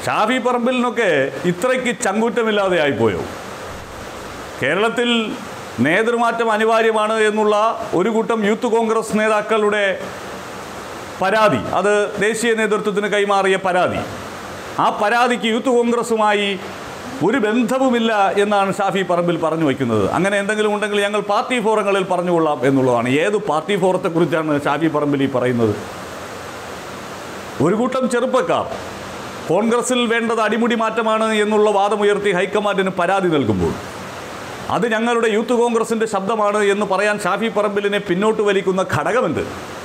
ഷാഫി പറമ്പിലിനൊക്കെ ഇത്രയ്ക്ക് ചങ്കൂറ്റമില്ലാതെ ആയിപ്പോയോ കേരളത്തിൽ നേതൃമാറ്റം അനിവാര്യമാണ് എന്നുള്ള ഒരു കൂട്ടം യൂത്ത് കോൺഗ്രസ് നേതാക്കളുടെ പരാതി അത് ദേശീയ നേതൃത്വത്തിന് കൈമാറിയ പരാതി ആ പരാതിക്ക് യൂത്ത് കോൺഗ്രസുമായി ഒരു ബന്ധവുമില്ല എന്നാണ് ഷാഫി പറമ്പിൽ പറഞ്ഞു വയ്ക്കുന്നത് അങ്ങനെ എന്തെങ്കിലും ഉണ്ടെങ്കിൽ ഞങ്ങൾ പാർട്ടി ഫോറങ്ങളിൽ പറഞ്ഞുകൊള്ളാം എന്നുള്ളതാണ് ഏത് പാർട്ടി ഫോറത്തെക്കുറിച്ചാണ് ഷാഫി പറമ്പിൽ ഈ പറയുന്നത് ഒരു കൂട്ടം ചെറുപ്പക്കാർ കോൺഗ്രസിൽ വേണ്ടത് അടിമുടി മാറ്റമാണ് എന്നുള്ള വാദമുയർത്തി ഹൈക്കമാൻഡിന് പരാതി നൽകുമ്പോൾ അത് ഞങ്ങളുടെ യൂത്ത് കോൺഗ്രസിൻ്റെ ശബ്ദമാണ് എന്ന് പറയാൻ ഷാഫി പറമ്പിലിനെ പിന്നോട്ട് വലിക്കുന്ന ഘടകമുണ്ട്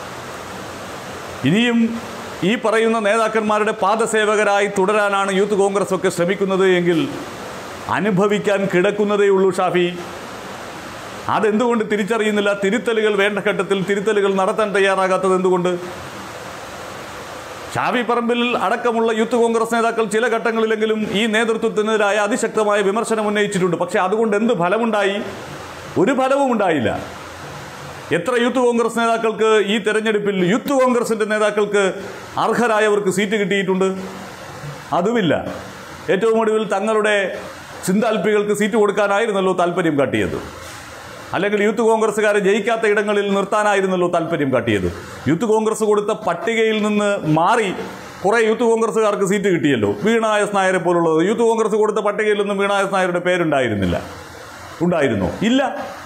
ഇനിയും ഈ പറയുന്ന നേതാക്കന്മാരുടെ പാദസേവകരായി തുടരാനാണ് യൂത്ത് കോൺഗ്രസ് ഒക്കെ ശ്രമിക്കുന്നത് എങ്കിൽ അനുഭവിക്കാൻ കിടക്കുന്നതേ ഉള്ളൂ ഷാഫി അതെന്തുകൊണ്ട് തിരിച്ചറിയുന്നില്ല തിരുത്തലുകൾ വേണ്ട ഘട്ടത്തിൽ തിരുത്തലുകൾ നടത്താൻ തയ്യാറാകാത്തത് എന്തുകൊണ്ട് ഷാഫി പറമ്പിൽ അടക്കമുള്ള യൂത്ത് കോൺഗ്രസ് നേതാക്കൾ ചില ഘട്ടങ്ങളിലെങ്കിലും ഈ നേതൃത്വത്തിനെതിരായ അതിശക്തമായ വിമർശനം ഉന്നയിച്ചിട്ടുണ്ട് പക്ഷേ അതുകൊണ്ട് എന്ത് ഫലമുണ്ടായി ഒരു ഫലവും ഉണ്ടായില്ല എത്ര യൂത്ത് കോൺഗ്രസ് നേതാക്കൾക്ക് ഈ തെരഞ്ഞെടുപ്പിൽ യൂത്ത് കോൺഗ്രസിന്റെ നേതാക്കൾക്ക് അർഹരായവർക്ക് സീറ്റ് കിട്ടിയിട്ടുണ്ട് അതുമില്ല ഏറ്റവും ഒടുവിൽ തങ്ങളുടെ ചിന്താൽപ്പികൾക്ക് സീറ്റ് കൊടുക്കാനായിരുന്നല്ലോ താല്പര്യം കാട്ടിയത് അല്ലെങ്കിൽ യൂത്ത് കോൺഗ്രസ്സുകാരെ ജയിക്കാത്ത ഇടങ്ങളിൽ നിർത്താനായിരുന്നല്ലോ താല്പര്യം കാട്ടിയത് യൂത്ത് കോൺഗ്രസ് കൊടുത്ത പട്ടികയിൽ നിന്ന് മാറി കുറേ യൂത്ത് കോൺഗ്രസ്സുകാർക്ക് സീറ്റ് കിട്ടിയല്ലോ വീണ എസ് നായരെ പോലുള്ളത് യൂത്ത് കോൺഗ്രസ് കൊടുത്ത പട്ടികയിൽ നിന്നും വീണ എസ് നായരുടെ പേരുണ്ടായിരുന്നില്ല ഉണ്ടായിരുന്നോ ഇല്ല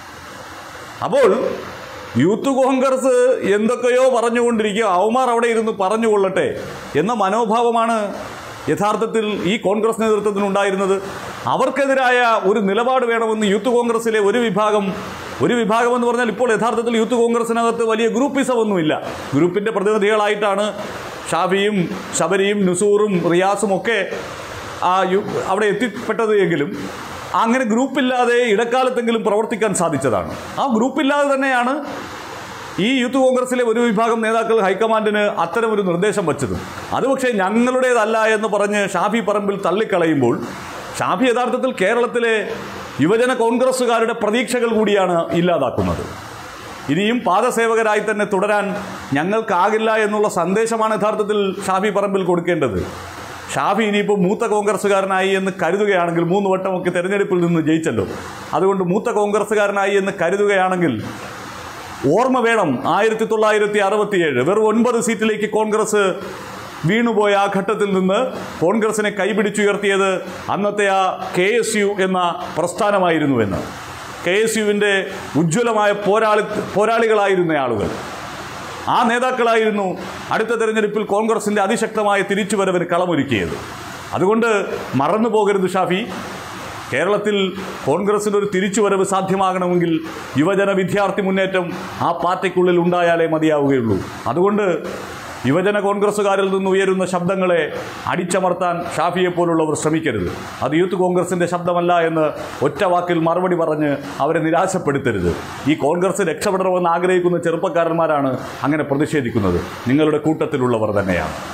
അപ്പോൾ യൂത്ത് കോൺഗ്രസ് എന്തൊക്കെയോ പറഞ്ഞുകൊണ്ടിരിക്കുക അവമാർ അവിടെ ഇരുന്ന് പറഞ്ഞുകൊള്ളട്ടെ എന്ന മനോഭാവമാണ് യഥാർത്ഥത്തിൽ ഈ കോൺഗ്രസ് നേതൃത്വത്തിനുണ്ടായിരുന്നത് അവർക്കെതിരായ ഒരു നിലപാട് വേണമെന്ന് യൂത്ത് കോൺഗ്രസിലെ ഒരു വിഭാഗം ഒരു വിഭാഗം എന്ന് പറഞ്ഞാൽ ഇപ്പോൾ യഥാർത്ഥത്തിൽ യൂത്ത് കോൺഗ്രസിനകത്ത് വലിയ ഗ്രൂപ്പിസം ഒന്നുമില്ല ഗ്രൂപ്പിൻ്റെ പ്രതിനിധികളായിട്ടാണ് ഷാഫിയും ശബരിയും നുസൂറും റിയാസും ഒക്കെ ആ യു- അവിടെ എത്തിപ്പെട്ടത് എങ്കിലും അങ്ങനെ ഗ്രൂപ്പില്ലാതെ ഇടക്കാലത്തെങ്കിലും പ്രവർത്തിക്കാൻ സാധിച്ചതാണ് ആ ഗ്രൂപ്പില്ലാതെ തന്നെയാണ് ഈ യൂത്ത് കോൺഗ്രസിലെ ഒരു വിഭാഗം നേതാക്കൾ ഹൈക്കമാൻഡിന് അത്തരമൊരു നിർദ്ദേശം വച്ചത് അത് പക്ഷേ ഞങ്ങളുടേതല്ല എന്ന് പറഞ്ഞ് ഷാഫി പറമ്പിൽ തള്ളിക്കളയുമ്പോൾ ഷാഫി യഥാർത്ഥത്തിൽ കേരളത്തിലെ യുവജന കോൺഗ്രസ്സുകാരുടെ പ്രതീക്ഷകൾ കൂടിയാണ് ഇല്ലാതാക്കുന്നത് ഇനിയും പാദസേവകരായി തന്നെ തുടരാൻ ഞങ്ങൾക്കാകില്ല എന്നുള്ള സന്ദേശമാണ് യഥാർത്ഥത്തിൽ ഷാഫി പറമ്പിൽ കൊടുക്കേണ്ടത് ഷാഫി ഇനിയിപ്പോൾ മൂത്ത കോൺഗ്രസ്സുകാരനായി എന്ന് കരുതുകയാണെങ്കിൽ മൂന്ന് വട്ടമൊക്കെ തെരഞ്ഞെടുപ്പിൽ നിന്ന് ജയിച്ചല്ലോ അതുകൊണ്ട് മൂത്ത കോൺഗ്രസ്സുകാരനായി എന്ന് കരുതുകയാണെങ്കിൽ ഓർമ്മ വേണം ആയിരത്തി തൊള്ളായിരത്തി അറുപത്തിയേഴ് വെറും ഒൻപത് സീറ്റിലേക്ക് കോൺഗ്രസ് വീണുപോയ ആ ഘട്ടത്തിൽ നിന്ന് കോൺഗ്രസിനെ കൈപിടിച്ചുയർത്തിയത് അന്നത്തെ ആ കെ എസ് യു എന്ന പ്രസ്ഥാനമായിരുന്നുവെന്ന് കെ എസ് യുവിൻ്റെ ഉജ്ജ്വലമായ പോരാളി പോരാളികളായിരുന്ന ആളുകൾ ആ നേതാക്കളായിരുന്നു അടുത്ത തെരഞ്ഞെടുപ്പിൽ കോൺഗ്രസിൻ്റെ അതിശക്തമായ തിരിച്ചുവരവിന് കളമൊരുക്കിയത് അതുകൊണ്ട് മറന്നു പോകരുത് ഷാഫി കേരളത്തിൽ കോൺഗ്രസിൻ്റെ ഒരു തിരിച്ചുവരവ് സാധ്യമാകണമെങ്കിൽ യുവജന വിദ്യാർത്ഥി മുന്നേറ്റം ആ പാർട്ടിക്കുള്ളിൽ ഉണ്ടായാലേ മതിയാവുകയുള്ളൂ അതുകൊണ്ട് യുവജന കോൺഗ്രസ്സുകാരിൽ നിന്ന് ഉയരുന്ന ശബ്ദങ്ങളെ അടിച്ചമർത്താൻ ഷാഫിയെ പോലുള്ളവർ ശ്രമിക്കരുത് അത് യൂത്ത് കോൺഗ്രസിൻ്റെ ശബ്ദമല്ല എന്ന് ഒറ്റ വാക്കിൽ മറുപടി പറഞ്ഞ് അവരെ നിരാശപ്പെടുത്തരുത് ഈ കോൺഗ്രസ് രക്ഷപ്പെടണമെന്ന് ആഗ്രഹിക്കുന്ന ചെറുപ്പക്കാരന്മാരാണ് അങ്ങനെ പ്രതിഷേധിക്കുന്നത് നിങ്ങളുടെ കൂട്ടത്തിലുള്ളവർ തന്നെയാണ്